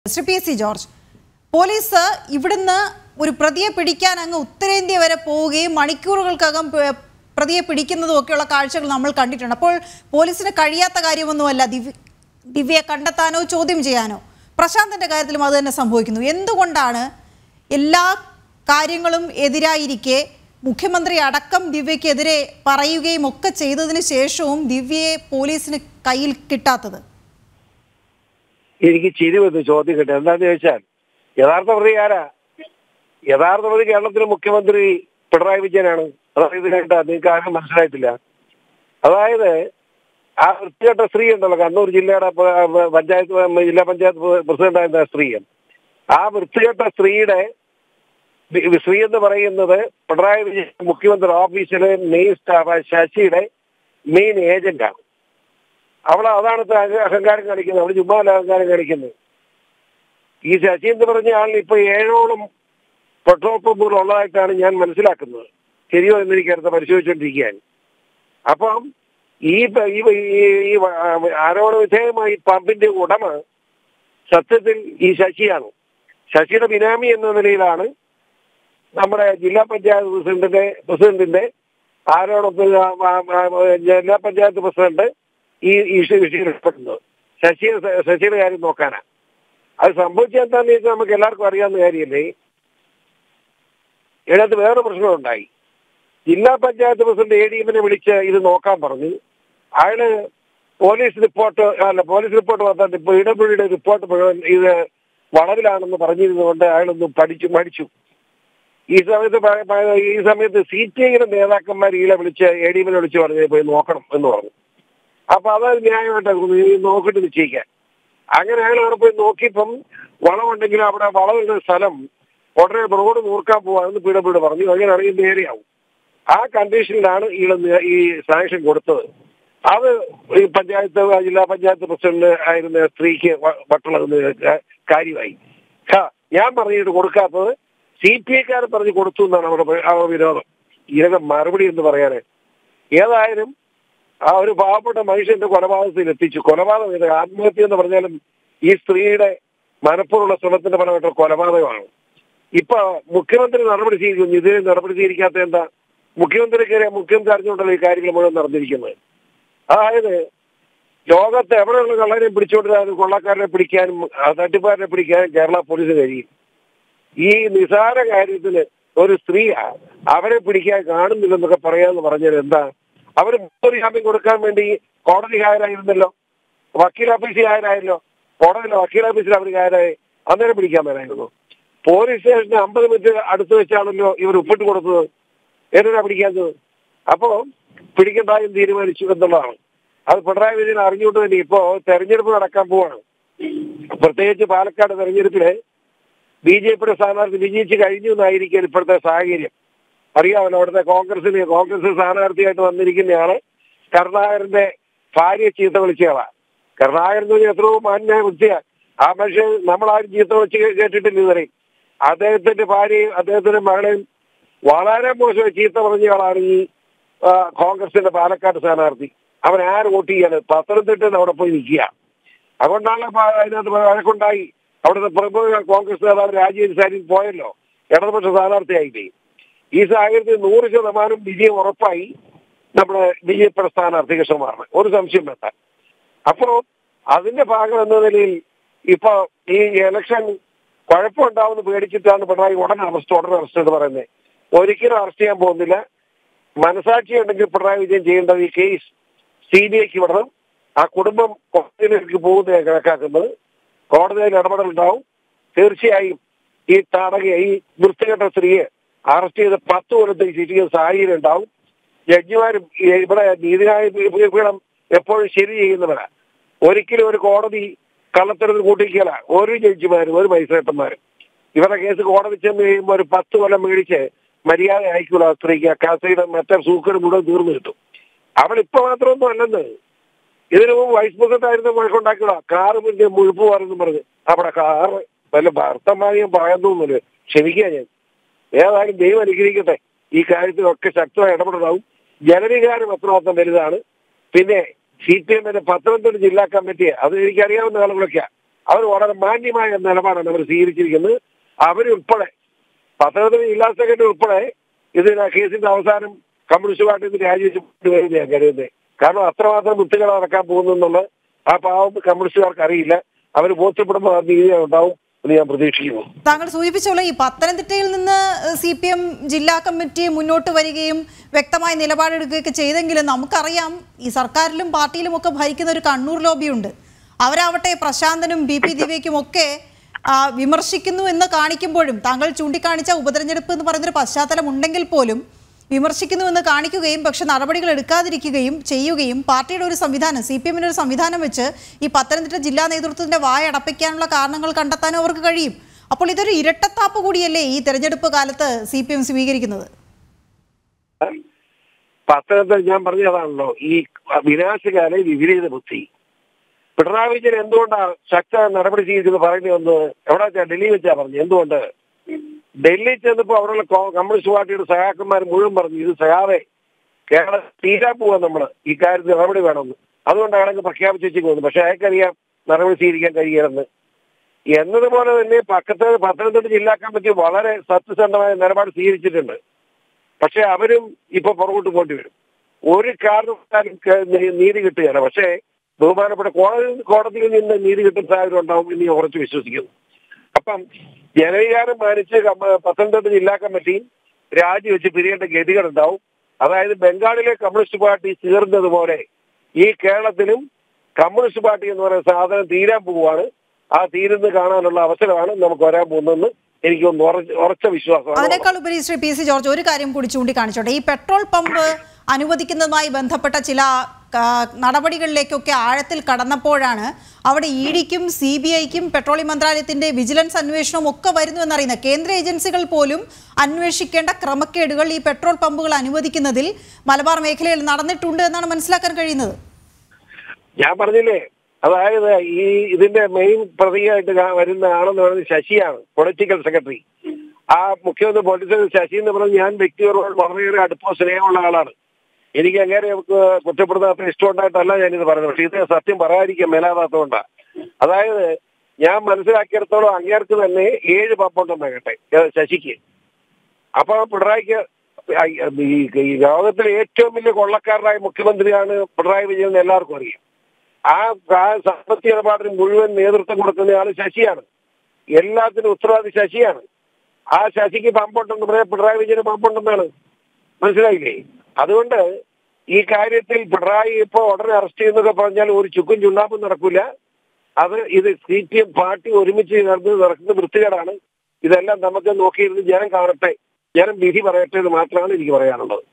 Shri P C George police ഇവിടുന്ന് ഒരു പ്രതിയെ പിടിക്കാൻ അങ്ങ് ഉത്തരേന്ത്യ വരെ പോവുകയും മണിക്കൂറുകൾക്കകം പ- പ്രതിയെ പിടിക്കുന്നതും ഒക്കെയുള്ള കാഴ്ചകൾ നമ്മൾ കണ്ടിട്ടുണ്ട് അപ്പോൾ പോലീസിന് കഴിയാത്ത കാര്യമൊന്നുമല്ല ദിവ്യ ദിവ്യയെ കണ്ടെത്താനോ ചോദ്യം ചെയ്യാനോ പ്രശാന്തന്റെ കാര്യത്തിലും അത് തന്നെ സംഭവിക്കുന്നു എന്തുകൊണ്ടാണ് എല്ലാ കാര്യങ്ങളും എതിരായിരിക്കെ മുഖ്യമന്ത്രി അടക്കം ദിവ്യക്കെതിരെ പറയുകയും ഒക്കെ ചെയ്തതിന് ശേഷവും ദിവ്യയെ പോലീസിന് കയ്യിൽ കിട്ടാത്തത് എനിക്ക് ചിരി വന്നു ചോദ്യം കിട്ടും എന്താന്ന് ചോദിച്ചാൽ യഥാർത്ഥ പ്രതി ആരാ യഥാർത്ഥ പ്രതി കേരളത്തിലെ മുഖ്യമന്ത്രി പിണറായി വിജയനാണ് അതായത് ഇതിനായിട്ട് നിങ്ങൾക്ക് ആരും മനസ്സിലായിട്ടില്ല അതായത് ആ വൃത്തികെട്ട സ്ത്രീ ഉണ്ടല്ലോ കണ്ണൂർ ജില്ലയുടെ പ- പ- പഞ്ചായത്ത് പ- ജില്ലാ പഞ്ചായത്ത് പ്രസിഡന്റ് ആയിരുന്ന സ്ത്രീ ആ വൃത്തികെട്ട സ്ത്രീയുടെ വി- സ്ത്രീ എന്ന് പറയുന്നത് പിണറായി വിജയൻ മുഖ്യമന്ത്രി ഓഫീസിലെ മെയിൻ സ്റ്റാഫ് ശശിയുടെ മെയിൻ ഏജന്റാണ് അവൾ അതാണ് ഇത്ര അഹ- അഹങ്കാരം കാണിക്കുന്നത് അവള് ചുമ്മാ അല്ല അഹങ്കാരം കാണിക്കുന്നത് ഈ ശശി എന്ന് പറഞ്ഞ ആളിന് ഇപ്പൊ ഏഴോളം പെട്രോൾ പമ്പുകൾ ഉള്ളതായിട്ടാണ് ഞാൻ മനസ്സിലാക്കുന്നത് ശരിയോ എന്ന് എനിക്ക് അടുത്ത് പരിശോധിച്ചുകൊണ്ടിരിക്കുകയാണ് അപ്പം ഈ പ- ഈ ഈ- ഈ വ- ആരോപണ വിധേയമായി പമ്പിന്റെ ഉടമ സത്യത്തിൽ ഈ ശശിയാണ് ശശിയുടെ ബിനാമി എന്ന നിലയിലാണ് നമ്മുടെ ജില്ലാ പഞ്ചായത്ത് പ്രസിഡന്റിന്റെ പ്രസിഡന്റിന്റെ ആരോപണത്തിൽ ആ- ആ- ആ- ജില്ലാ പഞ്ചായത്ത് പ്രസിഡന്റ് ഈ ഈ വിഷയം ഇഷ്ടപ്പെടുന്നത് ശശി ശശിയുടെ കാര്യം നോക്കാനാ അത് സംഭവിച്ചത് എന്താണെന്ന് വെച്ചാൽ നമുക്ക് എല്ലാവർക്കും അറിയാവുന്ന കാര്യമല്ലേ ഇതിനകത്ത് വേറെ പ്രശ്നമുണ്ടായി ജില്ലാ പഞ്ചായത്ത് പ്രസിഡന്റ് എ ഡി എമ്മിനെ വിളിച്ച് ഇത് നോക്കാൻ പറഞ്ഞു അയാള് പോലീസ് റിപ്പോർട്ട് അല്ല പോലീസ് റിപ്പോർട്ട് വന്നിട്ട് ഇപ്പൊ ഇടപെടിയുടെ റിപ്പോർട്ട് മുഴുവൻ ഇത് വളവിലാണെന്ന് പറഞ്ഞിരുന്നുകൊണ്ട് അയാളൊന്ന് പഠിച്ചു മടിച്ചു ഈ സമയത്ത് പ- പ- ഈ സമയത്ത് സി ടി ഐയുടെ നേതാക്കന്മാർ ഈളെ വിളിച്ച് എ ഡി എമ്മിനെ വിളിച്ച് പറഞ്ഞ് പോയി നോക്കണം എന്ന് പറഞ്ഞു അപ്പൊ അത് ന്യായമായിട്ട് ഈ നോക്കിട്ട് നിശ്ചയിക്കാൻ അങ്ങനെ അയാൾ അവിടെ പോയി നോക്കിയപ്പം വളമുണ്ടെങ്കിലും അവിടെ വളമുള്ള സ്ഥലം ഉടനെ റോഡ് നൂർക്കാൻ പോവാന്ന് പീഡപ്പീട് പറഞ്ഞു അങ്ങനെയാണെങ്കിൽ നേരെയാവും ആ കണ്ടീഷനിലാണ് ഈള് നി- ഈ സാങ്ഷൻ കൊടുത്തത് അത് ഈ പഞ്ചായത്ത് ജില്ലാ പഞ്ചായത്ത് പ്രസിഡന്റ് ആയിരുന്ന സ്ത്രീക്ക് വ- വട്ടുള്ളത് കാര്യമായി ഹാ, ഞാൻ പറഞ്ഞിട്ട് കൊടുക്കാത്തത് സി പി ഐക്കാരൻ പറഞ്ഞ് കൊടുത്തു എന്നാണ് അവരുടെ പ- അവരുടെ വിരോധം ഇതിനൊക്കെ മറുപടി എന്ന് പറയാന് ഏതായാലും ആ ഒരു പാവപ്പെട്ട മനുഷ്യന്റെ കൊലപാതകത്തിൽ എത്തിച്ചു കൊലപാതകം ഇത് ആത്മഹത്യ എന്ന് പറഞ്ഞാലും ഈ സ്ത്രീയുടെ മനഃപൂർവ്വമുള്ള ശ്രമത്തിന്റെ ഫലമായിട്ട് കൊലപാതകമാണ് ഇപ്പൊ മുഖ്യമന്ത്രി നടപടി സ്വീകരിക്കുന്നു ഇതിന് നടപടി സ്വീകരിക്കാത്ത എന്താ മുഖ്യമന്ത്രിക്കെതിരെ മുഖ്യമന്ത്രി അറിഞ്ഞുകൊണ്ടല്ലോ ഈ കാര്യങ്ങൾ മുഴുവൻ നടന്നിരിക്കുന്നത് അതായത് ലോകത്ത് എവിടെയുള്ള കള്ളനെ പിടിച്ചുകൊണ്ടിരുന്നാലും കൊള്ളക്കാരനെ പിടിക്കാനും ആ തട്ടിപ്പുകാരനെ പിടിക്കാനും കേരള പോലീസിന് കഴിയും ഈ നിസാര കാര്യത്തിന് ഒരു സ്ത്രീയാ അവരെ പിടിക്കാൻ കാണുന്നില്ലെന്നൊക്കെ പറയാന്ന് പറഞ്ഞാൽ എന്താ അവർ മുൻകൂർ ജാമ്യം കൊടുക്കാൻ വേണ്ടി കോടതി ഹാജരായിരുന്നല്ലോ വക്കീൽ ഓഫീസിൽ ഹാജരായല്ലോ കോടതിയിലെ വക്കീൽ ഓഫീസിൽ അവർ ഹാജരായി അന്നേരം പിടിക്കാൻ മേലായിരുന്നു പോലീസ് സ്റ്റേഷന് അമ്പത് മിനിറ്റ് അടുത്ത് വെച്ചാണല്ലോ ഇവർ ഒപ്പിട്ട് കൊടുത്തത് എന്തിനാ പിടിക്കാത്തത് അപ്പോ പിടിക്കണ്ടായും തീരുമാനിച്ചു എന്നുള്ളതാണ് അത് പിണറായി വിജയൻ അറിഞ്ഞുകൊണ്ട് തന്നെ ഇപ്പോ തെരഞ്ഞെടുപ്പ് നടക്കാൻ പോവാണ് പ്രത്യേകിച്ച് പാലക്കാട് തെരഞ്ഞെടുപ്പില് ബി ജെ പിയുടെ സ്ഥാനാർത്ഥി വിജയിച്ച് കഴിഞ്ഞു എന്നായിരിക്കും ഇപ്പോഴത്തെ സാഹചര്യം അറിയാമല്ലോ അവിടുത്തെ കോൺഗ്രസിന് കോൺഗ്രസ് സ്ഥാനാർത്ഥിയായിട്ട് വന്നിരിക്കുന്നയാള് കരുണാകരന്റെ ഭാര്യ ചീത്ത വിളിച്ചയാളാ കരുണാകരൻ എന്ന് പറഞ്ഞാൽ എത്രയോ മാന്യമായ വ്യക്തിയാ ആ മനുഷ്യൻ നമ്മളാരും ചീത്ത വിളിച്ച് കേ- കേട്ടിട്ടില്ല ഇതുവരെ അദ്ദേഹത്തിന്റെ ഭാര്യയും അദ്ദേഹത്തിന്റെ മകളെയും വളരെ മോശമായി ചീത്ത പറഞ്ഞയാളാണ് ഈ ആ, കോൺഗ്രസിന്റെ പാലക്കാട് സ്ഥാനാർത്ഥി അവൻ ആര് വോട്ട് ചെയ്യാൻ പത്തനംതിട്ടയിൽ അവിടെ പോയി നിൽക്കുക അതുകൊണ്ടാണ് ഇപ്പൊ അതിനകത്ത് വഴക്കുണ്ടായി അവിടുത്തെ പ്രമുഖ കോൺഗ്രസ് നേതാവ് രാജീവ് സാരിൻ പോയല്ലോ ഇടതുപക്ഷ സ്ഥാനാർത്ഥിയായില്ലേ ഈ സാഹചര്യത്തിൽ നൂറ് ശതമാനം വിജയം ഉറപ്പായി നമ്മുടെ ബി ജെ പിയുടെ സ്ഥാനാർത്ഥി കൃഷ്ണകുമാറിന് ഒരു സംശയം വേണ്ട അപ്പോ അതിന്റെ ഭാഗം എന്ന നിലയിൽ ഇപ്പൊ ഈ ഇലക്ഷൻ കുഴപ്പമുണ്ടാവുമെന്ന് പേടിച്ചിട്ടാണ് പിണറായി ഉടനെ അറസ്റ്റ് ഉടനെ അറസ്റ്റ് എന്ന് പറയുന്നത് ഒരിക്കലും അറസ്റ്റ് ചെയ്യാൻ പോകുന്നില്ല മനസാക്ഷി ഉണ്ടെങ്കിൽ പിണറായി വിജയൻ ചെയ്യേണ്ടത് ഈ കേസ് സി ബി ഐക്ക് വിടണം ആ കുടുംബം കോടതിയിലേക്ക് പോകുന്നതാണ് കണക്കാക്കുന്നത് കോടതിയിൽ ഇടപെടൽ ഉണ്ടാവും തീർച്ചയായും ഈ താടക ഈ വൃത്തികെട്ട സ്ത്രീയെ അറസ്റ്റ് ചെയ്ത് പത്ത് കൊല്ലത്തേക്ക് ശിക്ഷിക്കുന്ന സാഹചര്യം ഉണ്ടാവും ജഡ്ജിമാരും ഈ ഇവിടെ നീതിന്യായ പീഠം എപ്പോഴും ശരി ചെയ്യുന്നവരാ ഒരിക്കലും ഒരു കോടതി കള്ളത്തരത്തിൽ കൂട്ടിക്കല ഒരു ജഡ്ജിമാരും ഒരു മജിസ്ട്രേറ്റന്മാരും ഇവരുടെ കേസ് കോടതി ചെന്ന് കഴിയുമ്പോൾ ഒരു പത്ത് കൊല്ലം മേടിച്ച് മര്യാദ അയക്കൂല ആ സ്ത്രീക്ക് കസയുടെ മറ്റേ സൂക്കട് മുഴുവൻ തീർന്നു കിട്ടും അവൾ ഇപ്പൊ മാത്രമൊന്നും അല്ലെന്ന് ഇതിനു മുമ്പ് വൈസ് പ്രസിഡന്റ് ആയിരുന്ന വഴക്കുണ്ടാക്കിയതാ കാറ് പിന്നെ മുഴുപ്പ് പറഞ്ഞു പറഞ്ഞ് അവിടെ കാറ് വല്ല ഭർത്തമാരിയും പറയുന്നൊന്നുമില്ല ക്ഷമിക്കുക ഞാൻ ഏതായാലും ദൈവം അനുഗ്രഹിക്കട്ടെ ഈ കാര്യത്തിലൊക്കെ ശക്തമായ ഇടപെടലാവും ജനവികാരം എത്രമാത്രം വലുതാണ് പിന്നെ സി പി എമ്മിന്റെ പത്തനംതിട്ട ജില്ലാ കമ്മിറ്റി അത് എനിക്കറിയാവുന്ന ആളുകളൊക്കെയാ അവർ വളരെ മാന്യമായ നിലപാടാണ് അവർ സ്വീകരിച്ചിരിക്കുന്നത് അവരുൾപ്പെടെ പത്തനംതിട്ട ജില്ലാ സെക്രട്ടറി ഉൾപ്പെടെ ഇതിന് കേസിന്റെ അവസാനം കമ്മ്യൂണിസ്റ്റ് പാർട്ടിയിൽ നിന്ന് രാജിവെച്ച് വരുന്നത് ഞാൻ കരുതുന്നത് കാരണം അത്രമാത്രം വൃത്തികൾ നടക്കാൻ പോകുന്നു എന്നുള്ളത് ആ പാവം കമ്മ്യൂണിസ്റ്റുകാർക്ക് അറിയില്ല അവർ ബോധ്യപ്പെടുമ്പോൾ ആ നീതി ഉണ്ടാവും എന്ന് ഞാൻ പ്രതീക്ഷിക്കുന്നു താങ്കൾ സൂചിപ്പിച്ചോളൂ ഈ പത്തനംതിട്ടയിൽ നിന്ന് സി പി എം ജില്ലാ കമ്മിറ്റി മുന്നോട്ട് വരികയും വ്യക്തമായ നിലപാടെടുക്കുകയൊക്കെ ചെയ്തെങ്കിലും നമുക്കറിയാം ഈ സർക്കാരിലും പാർട്ടിയിലും ഒക്കെ ഭരിക്കുന്ന ഒരു കണ്ണൂർ ലോബിയുണ്ട് അവരാവട്ടെ പ്രശാന്തനും ബി പി ദിവ്യയ്ക്കും ഒക്കെ ആ, വിമർശിക്കുന്നു എന്ന് കാണിക്കുമ്പോഴും താങ്കൾ ചൂണ്ടിക്കാണിച്ച ഉപതെരഞ്ഞെടുപ്പ് എന്ന് പറയുന്നൊരു പശ്ചാത്തലം ഉണ്ടെങ്കിൽ പോലും വിമർശിക്കുന്നു എന്ന് കാണിക്കുകയും പക്ഷെ നടപടികൾ എടുക്കാതിരിക്കുകയും ചെയ്യുകയും പാർട്ടിയുടെ ഒരു സംവിധാനം സി പി എമ്മിൻ്റെ ഒരു സംവിധാനം വെച്ച് ഈ പത്തനംതിട്ട ജില്ലാ നേതൃത്വത്തിന്റെ വായ അടപ്പിക്കാനുള്ള കാരണങ്ങൾ കണ്ടെത്താനും അവർക്ക് കഴിയും അപ്പോൾ ഇതൊരു ഇരട്ടത്താപ്പ് കൂടിയല്ലേ ഈ തെരഞ്ഞെടുപ്പ് കാലത്ത് സി പി എം സ്വീകരിക്കുന്നത് പത്തനംതിട്ട ഞാൻ പറഞ്ഞതാണല്ലോ ഈ വിനാശകാല വിപരീത ബുദ്ധി പിണറായി വിജയൻ എന്തുകൊണ്ടാണ് ശക്ത നടപടി സ്വീകരിച്ചത് പറയുന്നത് എന്ന് എവിടെ വെച്ചാ ഡൽഹി വെച്ചാ പറഞ്ഞു എന്തുകൊണ്ട് ഡൽഹി ചെന്നപ്പോ അവിടെയുള്ള കോ- കമ്മ്യൂണിസ്റ്റ് പാർട്ടിയുടെ സഹാക്കന്മാർ മുഴുവൻ പറഞ്ഞു ഇത് സഹാവേ കേരളം തീരാൻ പോവാ നമ്മള് ഈ കാര്യത്തിൽ നടപടി വേണമെന്ന് അതുകൊണ്ടാണ് അയാൾക്ക് പ്രഖ്യാപിച്ചു വെച്ചിരിക്കുന്നത് പക്ഷെ അയാൾക്കറിയാം നടപടി സ്വീകരിക്കാൻ കഴിയണമെന്ന് എന്നതുപോലെ തന്നെ പക്കത്ത് പത്തനംതിട്ട ജില്ലാ കമ്മിറ്റി വളരെ സത്യസന്ധമായ നിലപാട് സ്വീകരിച്ചിട്ടുണ്ട് പക്ഷെ അവരും ഇപ്പൊ പുറകോട്ട് പോണ്ടി വരും ഒരു കാരണവശാലും ക- നീ- നീതി കിട്ടുകയില്ല പക്ഷേ ബഹുമാനപ്പെട്ട കോടതി കോടതിയിൽ നിന്ന് നീതി കിട്ടുന്ന സാഹചര്യം ഉണ്ടാവും എന്ന് ഞാൻ ഉറച്ചു വിശ്വസിക്കുന്നു അപ്പം ജനവികാരം മാനിച്ച് കമ്മ- പത്തനംതിട്ട ജില്ലാ കമ്മിറ്റി രാജിവെച്ച് പിരിയേണ്ട ഗതികളുണ്ടാവും അതായത് ബംഗാളിലെ കമ്മ്യൂണിസ്റ്റ് പാർട്ടി തീർന്നതുപോലെ ഈ കേരളത്തിലും കമ്മ്യൂണിസ്റ്റ് പാർട്ടി എന്ന് പറയുന്ന സാധനം തീരാൻ പോവുകയാണ് ആ തീരുന്നത് കാണാനുള്ള അവസരമാണ് നമുക്ക് വരാൻ പോകുന്നതെന്ന് എനിക്ക് ഒന്ന് ഉറച്ച ഉറച്ച വിശ്വാസമാണ് അതിനേക്കാൾ ഉപരി ശ്രീ പി സി ജോർജ് ഒരു കാര്യം കൂടി ചൂണ്ടിക്കാണിച്ചോട്ടെ ഈ പെട്രോൾ പമ്പ് അനുവദിക്കുന്നതുമായി ബന്ധപ്പെട്ട ചില ആ, നടപടികളിലേക്കൊക്കെ ആഴത്തിൽ കടന്നപ്പോഴാണ് അവിടെ ഇ ഡിക്കും സി ബി ഐക്കും പെട്രോളിയം മന്ത്രാലയത്തിന്റെ വിജിലൻസ് അന്വേഷണവും ഒക്കെ വരുന്നു എന്നറിയുന്നത് കേന്ദ്ര ഏജൻസികൾ പോലും അന്വേഷിക്കേണ്ട ക്രമക്കേടുകൾ ഈ പെട്രോൾ പമ്പുകൾ അനുവദിക്കുന്നതിൽ മലബാർ മേഖലയിൽ നടന്നിട്ടുണ്ട് എന്നാണ് മനസ്സിലാക്കാൻ കഴിയുന്നത് ഞാൻ പറഞ്ഞില്ലേ അതായത് ഈ ഇതിന്റെ മെയിൻ പ്രതിയായിട്ട് കാ- വരുന്ന ആളെന്ന് പറയുന്നത് ശശിയാണ് പൊളിറ്റിക്കൽ സെക്രട്ടറി ആ മുഖ്യമന്ത്രി പൊളിറ്റിക്കൽ ശശി എന്ന് പറഞ്ഞാൽ ഞാൻ വ്യക്തിപരമായി വളരെയേറെ അടുപ്പോ സ്നേഹമുള്ള ആളാണ് എനിക്ക് അങ്ങനെ നമുക്ക് കുറ്റപ്പെടുത്താത്ത ഇഷ്ടമുണ്ടായിട്ടല്ല ഞാനിത് പറയുന്നത് പക്ഷെ ഇത് സത്യം പറയാതിരിക്കാൻ മേലാതാത്തതുകൊണ്ടാണ് അതായത് ഞാൻ മനസ്സിലാക്കിയിടത്തോളം അങ്ങേർക്ക് തന്നെ ഏഴ് പമ്പുണ്ടെന്ന് കേട്ടെ ഏത് ശശിക്ക് അപ്പൊ പിണറായിക്ക് ഐ- ഈ ഈ ലോകത്തിലെ ഏറ്റവും വലിയ കൊള്ളക്കാരനായ മുഖ്യമന്ത്രിയാണ് പിണറായി വിജയൻ എന്ന് എല്ലാവർക്കും അറിയാം ആ ആ സാമ്പത്തിക ഇടപാടിന് മുഴുവൻ നേതൃത്വം കൊടുക്കുന്ന ആള് ശശിയാണ് എല്ലാത്തിനും ഉത്തരവാദി ശശിയാണ് ആ ശശിക്ക് പമ്പുണ്ടെന്ന് പറയാൻ പിണറായി വിജയന് പമ്പുണ്ടെന്നാണ് മനസ്സിലായില്ലേ അതുകൊണ്ട് ഈ കാര്യത്തിൽ പിണറായി ഇപ്പൊ ഉടനെ അറസ്റ്റ് ചെയ്യുന്നൊക്കെ പറഞ്ഞാൽ ഒരു ചുക്കും ചുണ്ണാമ്പും നടക്കൂല അത് ഇത് സി പി എം പാർട്ടി ഒരുമിച്ച് നടന്ന് നടക്കുന്ന വൃത്തികേടാണ് ഇതെല്ലാം നമുക്ക് നോക്കിയിരുന്ന് ജനം കാണട്ടെ ജനം വിധി പറയട്ടെ എന്ന് മാത്രമാണ് എനിക്ക് പറയാനുള്ളത്